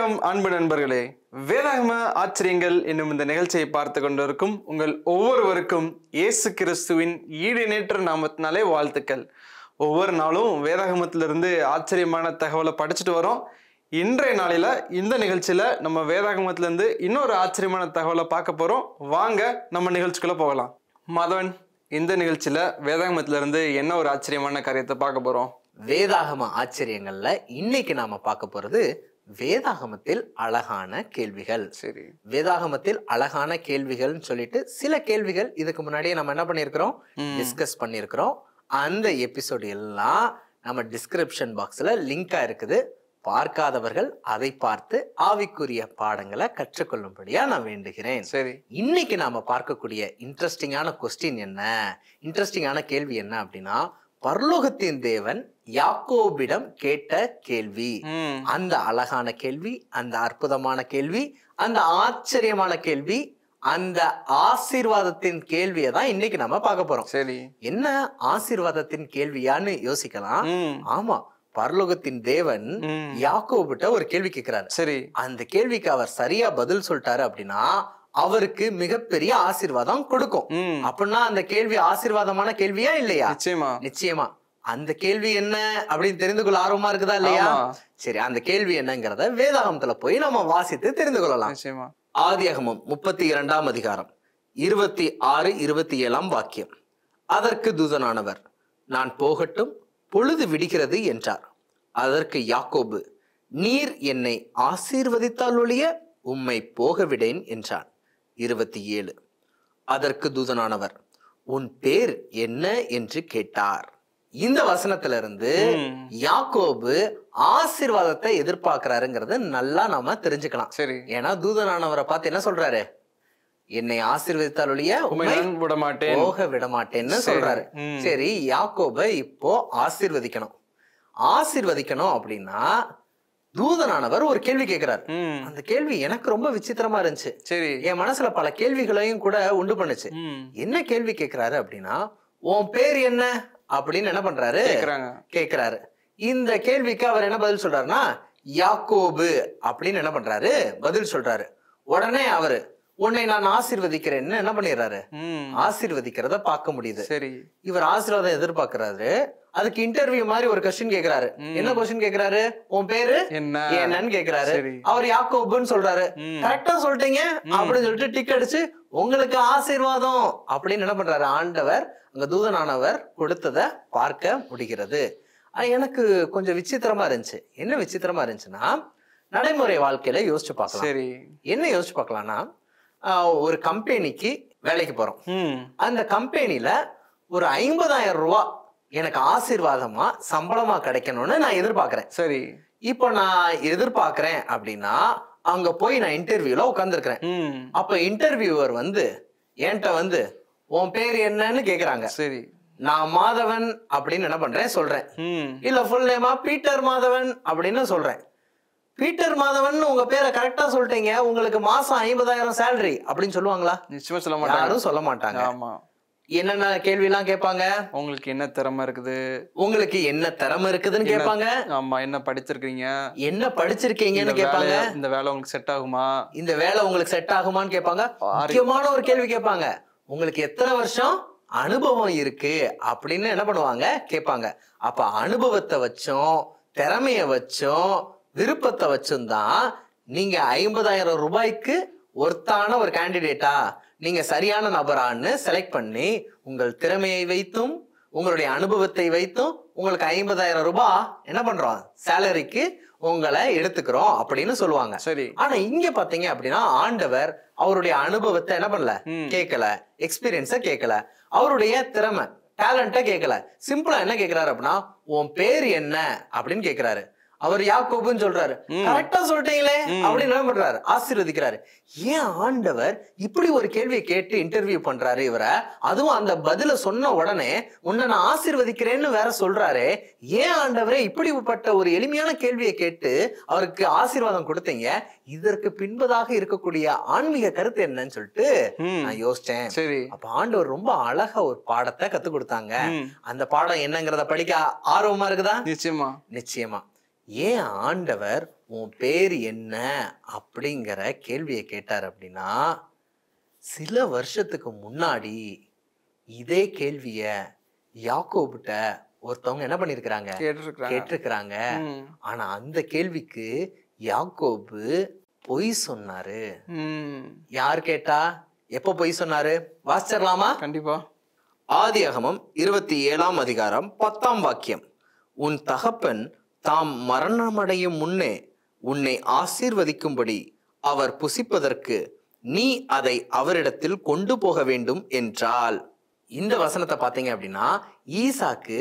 வணக்கம் அன்பு நண்பர்களே வேதாகம ஆச்சரியங்கள் என்னும் இந்த நிகழ்ச்சியை பார்த்து கொண்டிருக்கும் உங்கள் ஒவ்வொருவருக்கும் இயேசு கிறிஸ்துவின் ஈடுநேற்ற நாமத்தினாலே வாழ்த்துக்கள் ஒவ்வொரு நாளும் வேதாகமத்திலிருந்து ஆச்சரியமான தகவலை படிச்சுட்டு வரோம் இன்றைய நாளில இந்த நிகழ்ச்சியில நம்ம வேதாகமத்திலிருந்து இன்னொரு ஆச்சரியமான தகவலை பார்க்க போறோம் வாங்க நம்ம நிகழ்ச்சிக்குள்ள போகலாம் மாதவன் இந்த நிகழ்ச்சியில வேதாகமத்திலிருந்து என்ன ஒரு ஆச்சரியமான காரியத்தை பார்க்க போறோம் வேதாகம ஆச்சரியங்கள்ல இன்னைக்கு நாம பார்க்க போறது வேதாகமத்தில் அழகான கேள்விகள் சரி வேதாகமத்தில் அழகான கேள்விகள்னு சொல்லிட்டு சில கேள்விகள் இதுக்கு முன்னாடியே நம்ம என்ன பண்ணியிருக்கிறோம் டிஸ்கஸ் பண்ணியிருக்கிறோம் அந்த எபிசோடு எல்லாம் நம்ம டிஸ்கிரிப்ஷன் பாக்ஸ்ல லிங்கா இருக்குது பார்க்காதவர்கள் அதை பார்த்து ஆவிக்குரிய பாடங்களை கற்றுக்கொள்ளும்படியா நான் வேண்டுகிறேன் சரி இன்னைக்கு நாம பார்க்கக்கூடிய இன்ட்ரெஸ்டிங்கான கொஸ்டின் என்ன இன்ட்ரெஸ்டிங்கான கேள்வி என்ன அப்படின்னா பரலோகத்தின் தேவன் யாக்கோபிடம் கேட்ட கேள்வி ம் அந்த அழகான கேள்வி அந்த அற்புதமான கேள்வி அந்த ஆச்சரியமான கேள்வி அந்த ஆசீர்வாதத்தின் கேள்வியை தான் இன்னைக்கு நம்ம பார்க்க போறோம் சரி என்ன ஆசீர்வாதத்தின் கேள்வியான்னு யோசிக்கலாம் ம் ஆமா பரலோகத்தின் தேவன் ம். யாக்கோபிட்ட ஒரு கேள்வி கேட்கிறாரு சரி அந்த கேள்விக்கு அவர் சரியா பதில் சொல்லிட்டாரு அப்படின்னா அவருக்கு மிகப்பெரிய ஆசீர்வாதம் கொடுக்கும் ம் அப்படின்னா அந்த கேள்வி ஆசீர்வாதமான கேள்வியா இல்லையா நிச்சயமா நிச்சயமா அந்த கேள்வி என்ன அப்படின்னு தெரிந்து கொள்ள ஆர்வமா இருக்குதா இல்லையா ஆமா. சரி அந்த கேள்வி என்னங்கிறத வேதாகமத்துல போய் நம்ம வாசித்து தெரிந்து கொள்ளலாம் நிச்சயமா ஆதியாகமம் முப்பத்தி இரண்டாம் அதிகாரம் இருபத்தி ஆறு இருபத்தி ஏழாம் வாக்கியம் அதற்கு தூதனானவர் நான் போகட்டும் பொழுது விடுகிறது என்றார் அதற்கு யாக்கோபு நீர் என்னை ஆசீர்வதித்தால் ஒழிய உம்மை போக விடேன் என்றான் இருபத்தி ஏழு அதற்கு தூதனானவர் உன் பேர் என்ன என்று கேட்டார் இந்த வசனத்துல இருந்து ம். யாக்கோபு ஆசீர்வாதத்தை எதிர்பார்க்கிறாருங்கிறத நல்லா நாம தெரிஞ்சுக்கலாம் சரி ஏன்னா தூதனானவரை பார்த்து என்ன சொல்றாரு என்னை ஆசீர்வதித்தால் ஒழிய உண்மை உம்மை நான் விட மாட்டேன் போக விட மாட்டேன்னு சரி. சொல்றாரு ம். சரி யாக்கோபை இப்போ ஆசீர்வதிக்கணும் ஆசீர்வதிக்கணும் அப்படின்னா தூதனானவர் ஒரு கேள்வி கேட்கிறார் ம் அந்த கேள்வி எனக்கு ரொம்ப விசித்திரமா இருந்துச்சு சரி என் மனசுல பல கேள்விகளையும் கூட உண்டு பண்ணுச்சு ம் என்ன கேள்வி கேட்கிறாரு அப்படின்னா உன் பேர் என்ன அப்படின்னு என்ன பண்றாரு கேக்குறாங்க கேக்குறாரு இந்த கேள்விக்கு அவர் என்ன பதில் சொல்றாருன்னா யாக்கோபு அப்படின்னு என்ன பண்றாரு பதில் சொல்றாரு உடனே அவரு உன்னை நான் ஆசீர்வதிக்கிறேன்னு என்ன பண்ணிடுறாரு ம் ஆசீர்வதிக்கிறத பார்க்க முடியுது சரி இவர் ஆசீர்வாதம் எதிர்பார்க்கறாரு அதுக்கு இன்டர்வியூ மாதிரி ஒரு கொஸ்டின் கேக்குறாரு என்ன கொஸ்டின் கேக்குறாரு உன் பேரு என்ன என்னன்னு கேக்குறாரு சரி. அவர் யாக்கோபுன்னு சொல்றாரு ம். கரெக்டா சொல்லிட்டீங்க அப்படின்னு சொல்லிட்டு டிக் அடிச்சு உங்களுக்கு ஆசீர்வாதம் அப்படின்னு என்ன பண்றாரு ஆண்டவர் அங்க தூதனானவர் கொடுத்தத பார்க்க முடிகிறது ஆனா எனக்கு கொஞ்சம் விசித்திரமா இருந்துச்சு என்ன விசித்திரமா இருந்துச்சுன்னா நடைமுறை வாழ்க்கையில யோசிச்சு பார்க்கலாம் சரி என்ன யோசிச்சு பார்க்கலாம்னா ஆஹ், ஒரு கம்பெனிக்கு வேலைக்கு போறோம் ம் அந்த கம்பெனில ஒரு ஐம்பதாயிரம் ரூபாய் எனக்கு ஆசீர்வாதமா சம்பளமா கிடைக்கணும்னு நான் எதிர்பார்க்கிறேன் சரி இப்போ நான் எதிர்பார்க்கிறேன் அப்படின்னா அங்க போய் நான் இன்டர்வியூல உட்காந்துருக்கிறேன் ம் அப்ப இன்டர்வியூவர் வந்து என்கிட்ட வந்து உன் பேர் என்னன்னு கேக்குறாங்க சரி நான் மாதவன் அப்படின்னு என்ன பண்றேன் சொல்றேன் ம் இல்ல ஃபுல் நேமா பீட்டர் மாதவன் அப்படின்னு சொல்றேன் பீட்டர் மாதவன் உங்க பேரை கரெக்டா சொல்லிட்டீங்க உங்களுக்கு மாசம் ஐம்பதாயிரம் சேலரி அப்படின்னு சொல்லுவாங்களா நிச்சயமா சொல்ல மாட்டாங்க யாரும் சொல்ல மாட்டாங்க ஆமா என்னென்ன கேள்வி எல்லாம் கேட்பாங்க உங்களுக்கு என்ன திறமை இருக்குது உங்களுக்கு என்ன திறமை இருக்குதுன்னு கேட்பாங்க ஆமா என்ன படிச்சிருக்கீங்க என்ன படிச்சிருக்கீங்கன்னு இந்த கேட்பாங்க வேலை- இந்த வேலை உங்களுக்கு செட் ஆகுமா இந்த வேலை உங்களுக்கு செட் ஆகுமான்னு கேட்பாங்க முக்கியமான ஒரு கேள்வி கேட்பாங்க உங்களுக்கு எத்தனை வருஷம் அனுபவம் இருக்கு அப்படின்னு என்ன பண்ணுவாங்க கேட்பாங்க அப்ப அனுபவத்தை வச்சும் திறமைய வச்சும் விருப்பத்தை வச்சும் தான் நீங்க ஐம்பதாயிரம் ரூபாய்க்கு ஒர்த்தான ஒரு கேண்டிடேட்டா நீங்க சரியான நபரான்னு செலக்ட் பண்ணி உங்கள் திறமையை வைத்தும் உங்களுடைய அனுபவத்தை வைத்தும் உங்களுக்கு ஐம்பதாயிரம் ரூபாய் என்ன பண்றோம் சேலரிக்கு உங்களை எடுத்துக்கிறோம் அப்படின்னு சொல்லுவாங்க சரி ஆனா இங்க பாத்தீங்க அப்படின்னா ஆண்டவர் அவருடைய அனுபவத்தை என்ன பண்ணல ம். கேட்கல எக்ஸ்பீரியன்ஸ கேட்கல அவருடைய திறமை டேலண்ட்டை கேட்கல சிம்பிளா என்ன கேக்குறாரு அப்படின்னா உன் பேர் என்ன அப்படின்னு கேக்குறாரு அவர் யாக்கோபுன்னு சொல்றாரு கரெக்டா சொல்லிட்டீங்களே அப்படின்னு என்ன பண்றாரு ஆசீர்வதிக்கிறாரு ஏன் ஆண்டவர் இப்படி ஒரு கேள்வியை கேட்டு இன்டர்வியூ பண்றாரு இவரை அதுவும் அந்த பதில சொன்ன உடனே உன்னை நான் ஆசீர்வதிக்கிறேன்னு வேற சொல்றாரு ஏன் ஆண்டவரே இப்படிப்பட்ட ஒரு எளிமையான கேள்வியை கேட்டு அவருக்கு ஆசீர்வாதம் கொடுத்தீங்க இதற்கு பின்பதாக இருக்கக்கூடிய ஆன்மீக கருத்து என்னன்னு சொல்லிட்டு ம் நான் யோசிச்சேன் சரி அப்ப ஆண்டவர் ரொம்ப அழகா ஒரு பாடத்தை கத்து கொடுத்தாங்க ம் அந்த பாடம் என்னங்கிறத படிக்க ஆர்வமா இருக்குதா நிச்சயமா நிச்சயமா ஏன் ஆண்டவர் உன் பேர் என்ன அப்படிங்கிற கேள்வியை கேட்டார் அப்படின்னா சில வருஷத்துக்கு முன்னாடி இதே கேள்விய யாக்கோபிட்ட ஒருத்தவங்க என்ன பண்ணிருக்கிறாங்க கேட்டிருக்கிறாங்க கேட்டிருக்கிறாங்க ம். ஆனா அந்த கேள்விக்கு யாக்கோபு பொய் சொன்னாரு ம். யார் கேட்டா எப்ப பொய் சொன்னாரு வாசிச்சிடலாமா கண்டிப்பா ஆதியாகமம் இருபத்தி ஏழாம் அதிகாரம் பத்தாம் வாக்கியம் உன் தகப்பன் தாம் மரணமடையும் முன்னே உன்னை ஆசீர்வதிக்கும்படி அவர் புசிப்பதற்கு நீ அதை அவரிடத்தில் கொண்டு போக வேண்டும் என்றால் இந்த வசனத்தை பார்த்தீங்க அப்படின்னா ஈசாக்கு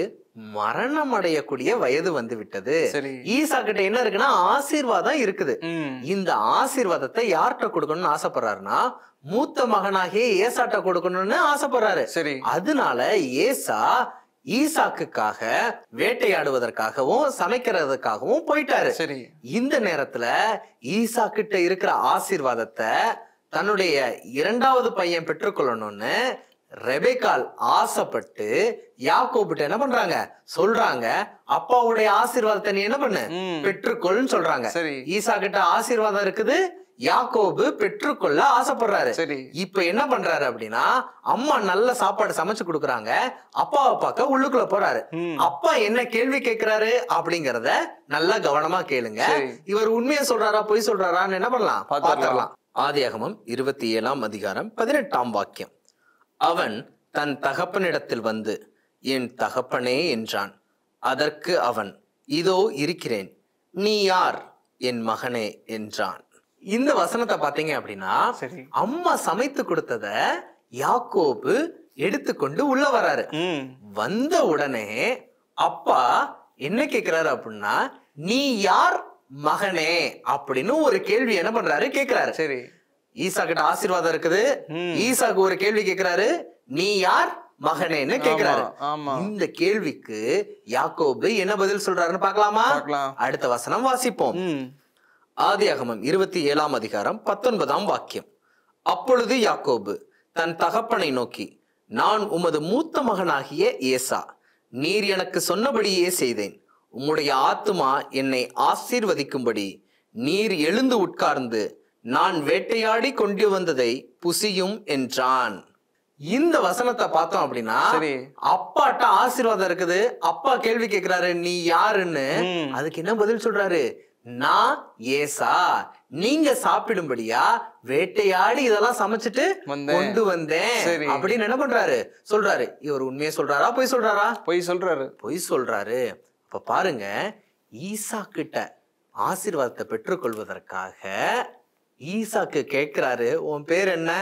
மரணம் அடையக்கூடிய வயது வந்து விட்டது சரி ஈசா கிட்ட என்ன இருக்குன்னா ஆசீர்வாதம் இருக்குது ம். இந்த ஆசீர்வாதத்தை யார்கிட்ட கொடுக்கணும்னு ஆசைப்படுறாருன்னா மூத்த மகனாகிய ஏசாட்ட கொடுக்கணும்னு ஆசைப்படுறாரு சரி அதனால ஏசா ஈசாக்குக்காக வேட்டையாடுவதற்காகவும் சமைக்கிறதுக்காகவும் போயிட்டாரு சரி இந்த நேரத்துல ஈசா கிட்ட இருக்கிற ஆசீர்வாதத்தை தன்னுடைய இரண்டாவது பையன் பெற்றுக்கொள்ளணும்னு ரெபேக்கால் ஆசைப்பட்டு யாக்கோபிட்ட என்ன பண்றாங்க சொல்றாங்க அப்பாவுடைய ஆசீர்வாதத்தை நீ என்ன பண்ணு ம். பெற்றுக்கொள்னு சொல்றாங்க சரி ஈசா கிட்ட ஆசீர்வாதம் இருக்குது யாக்கோபு பெற்றுக்கொள்ள ஆசைப்படுறாரு சரி இப்ப என்ன பண்றாரு அப்படின்னா அம்மா நல்ல சாப்பாடு சமைச்சு கொடுக்குறாங்க அப்பாவை பார்க்க உள்ளுக்குள்ள போறாரு ம். அப்பா என்ன கேள்வி கேட்கிறாரு அப்படிங்கறத நல்லா கவனமா கேளுங்க சரி. இவர் உண்மையை சொல்றாரா பொய் சொல்றாரான்னு என்ன பண்ணலாம் பார்த்திடலாம். பாத்திரலாம் ஆதியாகமம் இருபத்தி ஏழாம் அதிகாரம் பதினெட்டாம் வாக்கியம் அவன் தன் தகப்பனிடத்தில் வந்து என் தகப்பனே என்றான் அதற்கு அவன் இதோ இருக்கிறேன் நீ யார் என் மகனே என்றான் இந்த வசனத்தை பாத்தீங்க அப்படின்னா சரி அம்மா சமைத்து கொடுத்தத யாக்கோபு எடுத்துக்கொண்டு உள்ள வராரு ம் வந்த உடனே அப்பா என்ன கேக்குறாரு அப்படின்னா நீ யார் மகனே அப்படின்னு ஒரு கேள்வி என்ன பண்றாரு கேக்குறாரு சரி ஈசா கிட்ட ஆசீர்வாதம் இருக்குது ம். ஈசாக்கு ஒரு கேள்வி கேக்குறாரு நீ யார் மகனேன்னு கேக்குறாரு ஆமா, ஆமா இந்த கேள்விக்கு யாக்கோபு என்ன பதில் சொல்றாருன்னு பார்க்கலாமா பார்க்கலாம் அடுத்த வசனம் வாசிப்போம் ம் ஆதியாகமம் இருபத்தி ஏழாம் அதிகாரம் பத்தொன்பதாம் வாக்கியம் அப்பொழுது யாக்கோபு தன் தகப்பனை நோக்கி நான் உமது மூத்த மகனாகிய ஏசா நீர் எனக்கு சொன்னபடியே செய்தேன் உம்முடைய ஆத்துமா என்னை ஆசீர்வதிக்கும்படி நீர் எழுந்து உட்கார்ந்து நான் வேட்டையாடி கொண்டு வந்ததை புசியும் என்றான் இந்த வசனத்தை பார்த்தோம் அப்படின்னா சரி அப்பாட்ட ஆசீர்வாதம் இருக்குது அப்பா கேள்வி கேக்குறாரு நீ யாருன்னு ம். அதுக்கு என்ன பதில் சொல்றாரு நான் ஏசா நீங்க சாப்பிடும்படியா வேட்டையாடி இதெல்லாம் சமைச்சிட்டு வந்தேன். கொண்டு வந்தேன் சரி. அப்படின்னு என்ன பண்றாரு சொல்றாரு இவர் உண்மையை சொல்றாரா பொய் சொல்றாரா பொய் சொல்றாரு பொய் சொல்றாரு அப்ப பாருங்க ஈசா கிட்ட ஆசீர்வாதத்தை பெற்றுக்கொள்வதற்காக ஈசாக்கு கேக்குறாரு உன் பேர் என்ன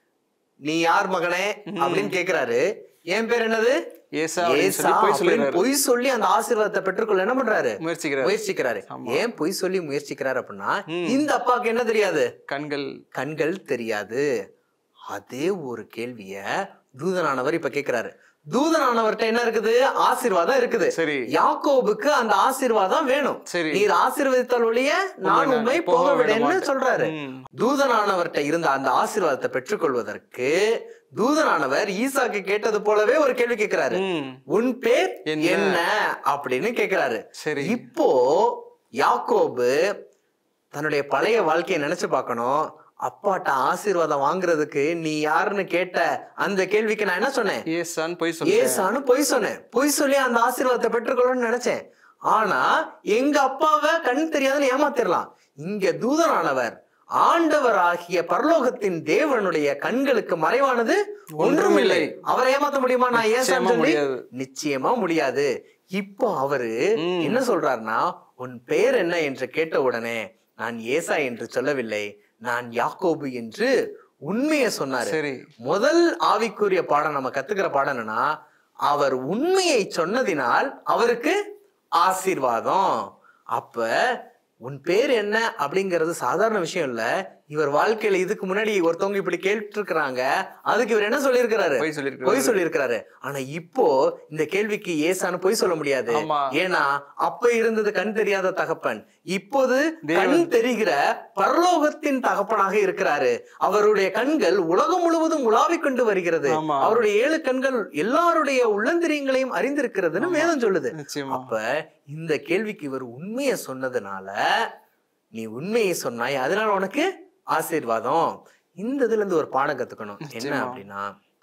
நீ யார் மகனே அப்படின்னு கேக்குறாரு என் பேர் என்னது ஏசா அப்படின்னு ஏசா சொல்லி பொய் அப்படின்னு சொல்லிடுறாரு பொய் சொல்லி அந்த ஆசீர்வாதத்தை பெற்றுக்கொள்ள என்ன பண்றாரு முயற்சிக்கிறாரு முயற்சிக்கிறாரு ஆமா. ஏன் பொய் சொல்லி முயற்சிக்கிறாரு அப்படின்னா ம். இந்த அப்பாவுக்கு என்ன தெரியாது கண்கள் கண்கள் தெரியாது அதே ஒரு கேள்விய தூதனானவர் இப்ப கேக்குறாரு தூதனானவர்கிட்ட என்ன இருக்குது ஆசீர்வாதம் இருக்குது சரி யாக்கோபுக்கு அந்த ஆசீர்வாதம் வேணும் சரி நீர் ஆசீர்வதித்தால் ஒழிய நான் உம்மை உண்மை போக போக விட விடேன்னு மாட்டேன். சொல்றாரு ம். தூதனானவர்கிட்ட இருந்த அந்த ஆசீர்வாதத்தை பெற்றுக்கொள்வதற்கு தூதனானவர் ஈசாக்கு கேட்டது போலவே ஒரு கேள்வி கேட்கிறாரு ம். உன் பேர் என்ன? என்ன அப்படின்னு கேக்குறாரு சரி இப்போ யாக்கோபு தன்னுடைய பழைய வாழ்க்கையை நினைச்சு பார்க்கணும் அப்பாட்ட ஆசீர்வாதம் வாங்குறதுக்கு நீ யாருன்னு கேட்ட அந்த கேள்விக்கு நான் என்ன சொன்னேன் ஏசான்னு பொய் சொல்றேன் ஏசான்னு பொய் சொன்னேன் பொய் சொல்லி அந்த ஆசீர்வாதத்தை பெற்றுக்கொள்ளணும்னு நினைச்சேன் ஆனா எங்க அப்பாவை கண் தெரியாதுன்னு ஏமாத்திரலாம் இங்க தூதனானவர் ஆண்டவராகிய பரலோகத்தின் தேவனுடைய கண்களுக்கு மறைவானது ஒன்றுமில்லை அவரை ஏமாத்த முடியுமா நான் ஏன் நிச்சயமா சொல்லி முடியாது. நிச்சயமா முடியாது இப்போ அவரு ம். என்ன சொல்றாருன்னா உன் பெயர் என்ன என்று கேட்ட உடனே நான் ஏசா என்று சொல்லவில்லை நான் யாக்கோபு என்று உண்மையை சொன்னாரு சரி முதல் ஆவிக்குரிய பாடம் நம்ம கத்துக்கிற பாடம் என்னன்னா அவர் உண்மையை சொன்னதினால் அவருக்கு ஆசீர்வாதம் அப்ப உன் பேர் என்ன அப்படிங்கிறது சாதாரண விஷயம் இல்ல இவர் வாழ்க்கையில இதுக்கு முன்னாடி ஒருத்தவங்க இப்படி கேட்டிருக்கிறாங்க அதுக்கு இவர் என்ன சொல்லியிருக்கிறாரு பொய் சொல்லிருக்காரு பொய் சொல்லியிருக்கிறாரு ஆனா இப்போ இந்த கேள்விக்கு ஏசான்னு பொய் சொல்ல முடியாது ஆமா. ஏன்னா அப்ப இருந்தது கண் தெரியாத தகப்பன் இப்போது தேவன். கண் தெரிகிற பரலோகத்தின் தகப்பனாக இருக்கிறாரு அவருடைய கண்கள் உலகம் முழுவதும் உலாவிக் கொண்டு வருகிறது ஆமா. அவருடைய ஏழு கண்கள் எல்லாருடைய உள்ளந்திரியங்களையும் அறிந்திருக்கிறதுன்னு வேதம் சொல்லுது நிச்சயமா அப்ப இந்த கேள்விக்கு இவர் உண்மையை சொன்னதுனால நீ உண்மையை சொன்னாய் அதனால உனக்கு ஆசீர்வாதம் இந்த இதுல இருந்து ஒரு பாடம் கத்துக்கணும் என்ன நிச்சயமா. அப்படின்னா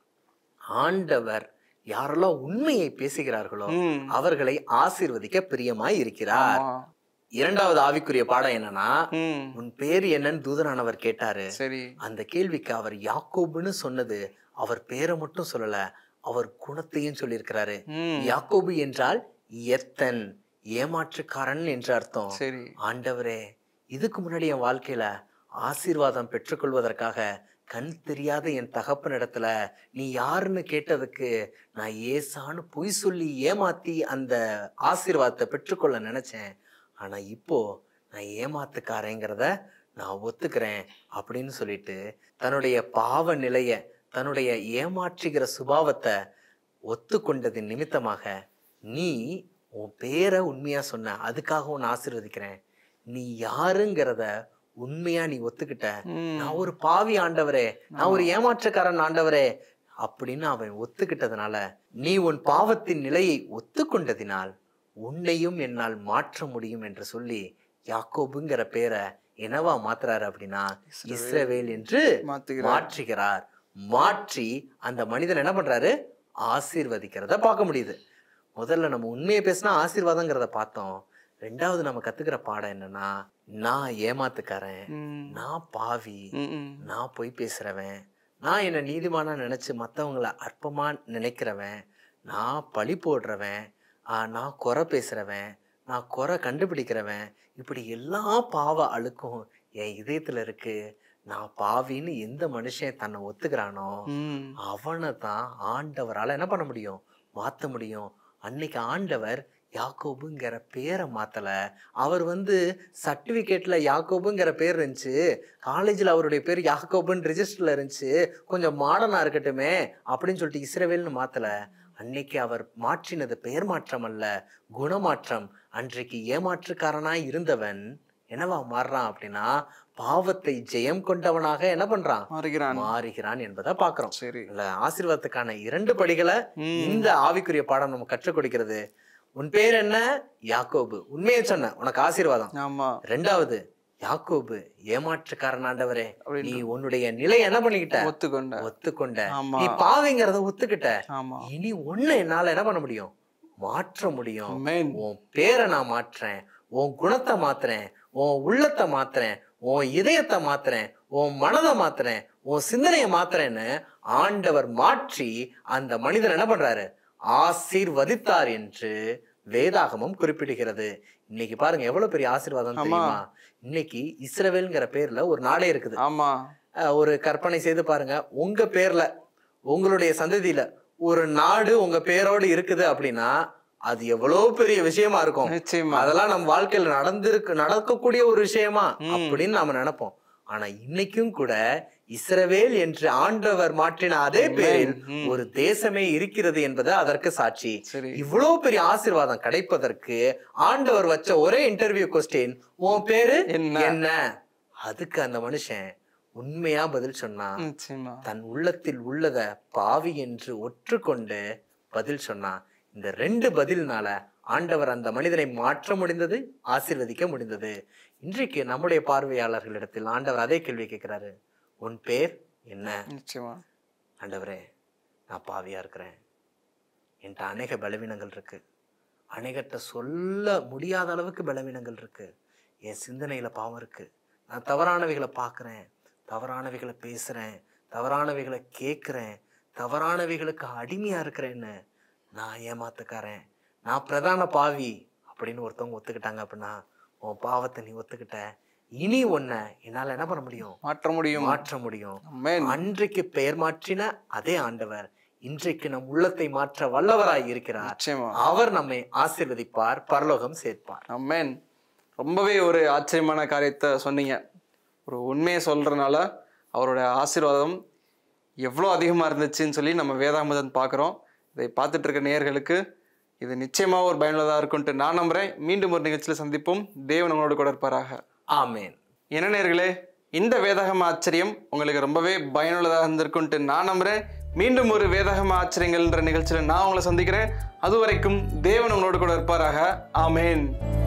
ஆண்டவர் யாரெல்லாம் உண்மையை பேசுகிறார்களோ ம். அவர்களை ஆசீர்வதிக்க பிரியமாய் இருக்கிறார் ஆமா. இரண்டாவது ஆவிக்குரிய பாடம் என்னன்னா ம். உன் பேர் என்னன்னு தூதனானவர் கேட்டாரு சரி அந்த கேள்விக்கு அவர் யாக்கோபுன்னு சொன்னது அவர் பேரை மட்டும் சொல்லல அவர் குணத்தையும் சொல்லியிருக்கிறாரு ம். யாக்கோபு என்றால் எத்தன் ஏமாற்றுக்காரன் என்று அர்த்தம் சரி ஆண்டவரே இதுக்கு முன்னாடி என் வாழ்க்கையில ஆசீர்வாதம் பெற்றுக்கொள்வதற்காக கண் தெரியாத என் தகப்பனிடத்துல நீ யாருன்னு கேட்டதுக்கு நான் ஏசான்னு பொய் சொல்லி ஏமாத்தி அந்த ஆசீர்வாதத்தை பெற்றுக்கொள்ள நினைச்சேன் ஆனா இப்போ நான் ஏமாத்துக்காரங்கிறத நான் ஒத்துக்கிறேன் அப்படின்னு சொல்லிட்டு தன்னுடைய பாவ நிலைய தன்னுடைய ஏமாற்றுகிற சுபாவத்தை ஒத்துக்கொண்டதின் நிமித்தமாக நீ உன் பேரை உண்மையா சொன்ன அதுக்காக உன்னை ஆசீர்வதிக்கிறேன் நீ யாருங்கிறத உண்மையா நீ ஒத்துக்கிட்ட ம். நான் ஒரு பாவி ஆண்டவரே நான் ஒரு ஏமாற்றக்காரன் ஆண்டவரே அப்படின்னு அவன் ஒத்துக்கிட்டதுனால நீ உன் பாவத்தின் நிலையை ஒத்துக்கொண்டதினால் உன்னையும் என்னால் மாற்ற முடியும் என்று சொல்லி யாக்கோபுங்கிற பேரை என்னவா மாத்துறாரு அப்படின்னா இஸ்ரவேல் என்று மாத்துகிறார். மாற்றுகிறார் மாற்றி அந்த மனிதன் என்ன பண்றாரு ஆசீர்வதிக்கிறத பார்க்க முடியுது முதல்ல நம்ம உண்மையை பேசினா ஆசீர்வாதங்கிறத பார்த்தோம் ரெண்டாவது நம்ம கத்துக்கிற பாடம் என்னன்னா நான் ஏமாத்துக்காரன் ம். நான் பாவி ம், ம். நான் பொய் பேசுறவன் நான் என்ன நீதிமானா நினைச்சு மத்தவங்கள அற்பமா நினைக்கிறவன் நான் பழி போடுறவன் ஆ, நான் குறை பேசுறவன் நான் குறை கண்டுபிடிக்கிறவன் இப்படி எல்லா பாவ அழுக்கும் என் இதயத்துல இருக்கு நான் பாவின்னு எந்த மனுஷன் தன்னை ஒத்துக்கிறானோ ம். அவனை தான் ஆண்டவரால என்ன பண்ண முடியும் மாத்த முடியும் அன்னைக்கு ஆண்டவர் யாக்கோபுங்கிற பேரை மாத்தல அவர் வந்து சர்டிபிகேட்ல யாக்கோபுங்கிற பேர் இருந்துச்சு காலேஜ்ல அவருடைய பேர் யாக்கோபுன்னு ரெஜிஸ்டர்ல இருந்துச்சு கொஞ்சம் மாடர்னா இருக்கட்டுமே அப்படின்னு சொல்லிட்டு இஸ்ரவேல்னு மாத்தல அன்னைக்கு அவர் மாற்றினது பெயர் மாற்றம் அல்ல குணமாற்றம் அன்றைக்கு ஏமாற்றுக்காரனாய் இருந்தவன் என்னவா மாறுறான் அப்படின்னா பாவத்தை ஜெயம் கொண்டவனாக என்ன பண்றான் மாறுகிறான் மாறுகிறான் என்பதை பாக்குறோம் சரி இல்ல ஆசீர்வாதத்துக்கான இரண்டு படிகளை ம். இந்த ஆவிக்குரிய பாடம் நம்ம கற்றுக் கொடுக்கிறது உன் பேர் என்ன யாக்கோபு உண்மையை சொன்ன உனக்கு ஆசீர்வாதம் ஆமா ரெண்டாவது யாக்கோபு ஏமாற்றுக்காரன் ஆண்டவரே அப்படின்னு நீ உன்னுடைய நிலை என்ன பண்ணிக்கிட்ட ஒத்துக்கொண்ட ஒத்துக்கொண்ட ஆமா நீ பாவிங்கிறத ஒத்துக்கிட்ட ஆமா இனி ஒண்ணு என்னால என்ன பண்ண முடியும் மாற்ற முடியும் Amen. உன் பேரை நான் மாற்றுறேன் உன் குணத்தை மாத்துறேன் உன் உள்ளத்தை மாத்துறேன் உன் இதயத்தை மாத்துறேன் உன் மனதை மாத்துறேன் உன் சிந்தனையை மாத்துறேன்னு ஆண்டவர் மாற்றி அந்த மனிதன் என்ன பண்றாரு ஆசீர்வதித்தார் என்று வேதாகமம் குறிப்பிடுகிறது இன்னைக்கு பாருங்க எவ்வளவு பெரிய ஆசீர்வாதம் ஆமா. தெரியுமா இன்னைக்கு இஸ்ரவேல்ங்கிற பேர்ல ஒரு நாடே இருக்குது ஆமா அஹ் ஒரு கற்பனை செய்து பாருங்க உங்க பேர்ல உங்களுடைய சந்ததியில ஒரு நாடு உங்க பேரோடு இருக்குது அப்படின்னா அது எவ்வளவு பெரிய விஷயமா இருக்கும் நிச்சயமா அதெல்லாம் நம்ம வாழ்க்கையில நடந்திருக்கு நடக்கக்கூடிய ஒரு விஷயமா அப்படின்னு நாம நினைப்போம் ஆனா இன்னைக்கும் கூட இஸ்ரவேல் என்று ஆண்டவர் மாற்றின அதே பேரில் ம். ஒரு தேசமே இருக்கிறது என்பது அதற்கு சாட்சி சரி இவ்வளவு பெரிய ஆசீர்வாதம் கிடைப்பதற்கு ஆண்டவர் வச்ச ஒரே இன்டர்வியூ கொஸ்டின் உன் பேரு என்ன? என்ன அதுக்கு அந்த மனுஷன் உண்மையா பதில் சொன்னான் நிச்சயமா தன் உள்ளத்தில் உள்ளத பாவி என்று ஒற்றுக்கொண்டு பதில் சொன்னான் இந்த ரெண்டு பதில்னால ஆண்டவர் அந்த மனிதனை மாற்ற முடிந்தது ஆசீர்வதிக்க முடிந்தது இன்றைக்கு நம்முடைய பார்வையாளர்களிடத்தில் ஆண்டவர் அதே கேள்வி கேட்கிறாரு உன் பேர் என்ன நிச்சயமா ஆண்டவரே நான் பாவியா இருக்கிறேன் என்கிட்ட அநேக பலவீனங்கள் இருக்கு அநேகட்ட சொல்ல முடியாத அளவுக்கு பலவீனங்கள் இருக்கு என் சிந்தனையில பாவம் இருக்கு நான் தவறானவைகளை பார்க்குறேன் தவறானவைகளை பேசுறேன் தவறானவைகளை கேட்குறேன் தவறானவைகளுக்கு அடிமையா இருக்கிறேன்னு நான் ஏமாத்துக்காரன் நான் பிரதான பாவி அப்படின்னு ஒருத்தவங்க ஒத்துக்கிட்டாங்க அப்படின்னா உன் பாவத்தை நீ ஒத்துக்கிட்ட இனி உன்னை என்னால என்ன பண்ண முடியும் மாற்ற முடியும் மாற்ற முடியும் Amen. அன்றைக்கு பெயர் மாற்றின அதே ஆண்டவர் இன்றைக்கு நம் உள்ளத்தை மாற்ற வல்லவராய் இருக்கிறார் நிச்சயமா அவர் நம்மை ஆசீர்வதிப்பார் பரலோகம் சேர்ப்பார் அம்மேன் ரொம்பவே ஒரு ஆச்சரியமான காரியத்தை சொன்னீங்க ஒரு உண்மையை சொல்றதுனால அவரோட ஆசீர்வாதம் எவ்வளோ அதிகமாக இருந்துச்சுன்னு சொல்லி நம்ம வேதாமதன் பார்க்குறோம் இதை பார்த்துட்டு இருக்க நேயர்களுக்கு இது நிச்சயமாக ஒரு பயனுள்ளதாக இருக்கும்ட்டு நான் நம்புகிறேன் மீண்டும் ஒரு நிகழ்ச்சியில் சந்திப்போம் தேவன் உங்களோட கூட இருப்பாராக ஆமேன் என்ன நேர்களே இந்த வேதாகம ஆச்சரியம் உங்களுக்கு ரொம்பவே பயனுள்ளதாக இருந்திருக்கும்ட்டு நான் நம்புகிறேன் மீண்டும் ஒரு வேதாகம ஆச்சரியங்கள்ன்ற நிகழ்ச்சியில் நான் உங்களை சந்திக்கிறேன் அது வரைக்கும் தேவன் உங்களோட கூட இருப்பாராக ஆமேன்